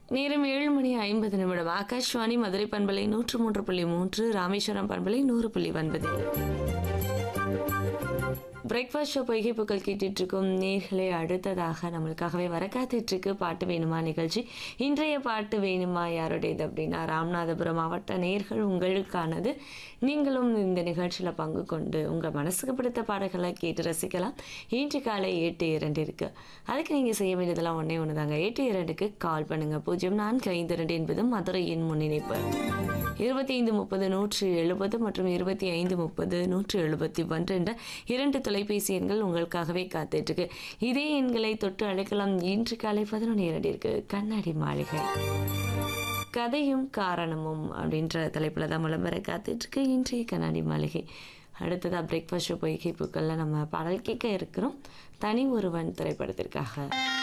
நேரம் ஏழு மணி ஐம்பது நிமிடம் ஆகாஷ்வாணி மதுரை பண்பலை நூற்று மூன்று புள்ளி மூன்று ராமேஸ்வரம் பண்பலை நூறு புள்ளி ஒன்பது பிரேக்ஃபாஸ்ட் ஷோ பொய்கை புகழ் கேட்டுட்டு இருக்கும் நேர்களே அடுத்ததாக நம்மளுக்காகவே வர காத்துட்டு இருக்கு பாட்டு வேணுமா நிகழ்ச்சி இன்றைய பாட்டு வேணுமா யாருடையது அப்படின்னா ராமநாதபுரம் மாவட்ட நேர்கள் உங்களுக்கானது நீங்களும் இந்த நிகழ்ச்சியில் பங்கு கொண்டு உங்கள் மனசுக்கு பிடித்த பாடல்களை கேட்டு ரசிக்கலாம் இன்று காலை எட்டு இரண்டு இருக்கு அதுக்கு நீங்கள் செய்ய வேண்டியதெல்லாம் ஒன்றே ஒன்று தாங்க எட்டு இரண்டுக்கு கால் பண்ணுங்க பூஜ்ஜியம் நான்கு ஐந்து இரண்டு என்பது மதுரையின் முன்னிணைப்பு இருபத்தி ஐந்து முப்பது நூற்று எழுபது மற்றும் இருபத்தி ஐந்து முப்பது நூற்று எழுபத்தி ஒன்று என்ற இரண்டு தொலைபேசி எண்கள் உங்களுக்காகவே காத்துட்டு இருக்கு இதே எண்களை தொட்டு அழைக்கலாம் இன்று காலை பதினொன்று இரண்டிற்கு கண்ணாடி மாளிகை கதையும் காரணமும் அப்படின்ற தலைப்பில் தான் விளம்பர காத்துட்டு இருக்கு இன்றைய கண்ணாடி மாளிகை அடுத்ததாக பிரேக்ஃபாஸ்ட் பொய்கை பூக்களில் நம்ம பாடல் கேட்க இருக்கிறோம் தனி ஒருவன் திரைப்படத்திற்காக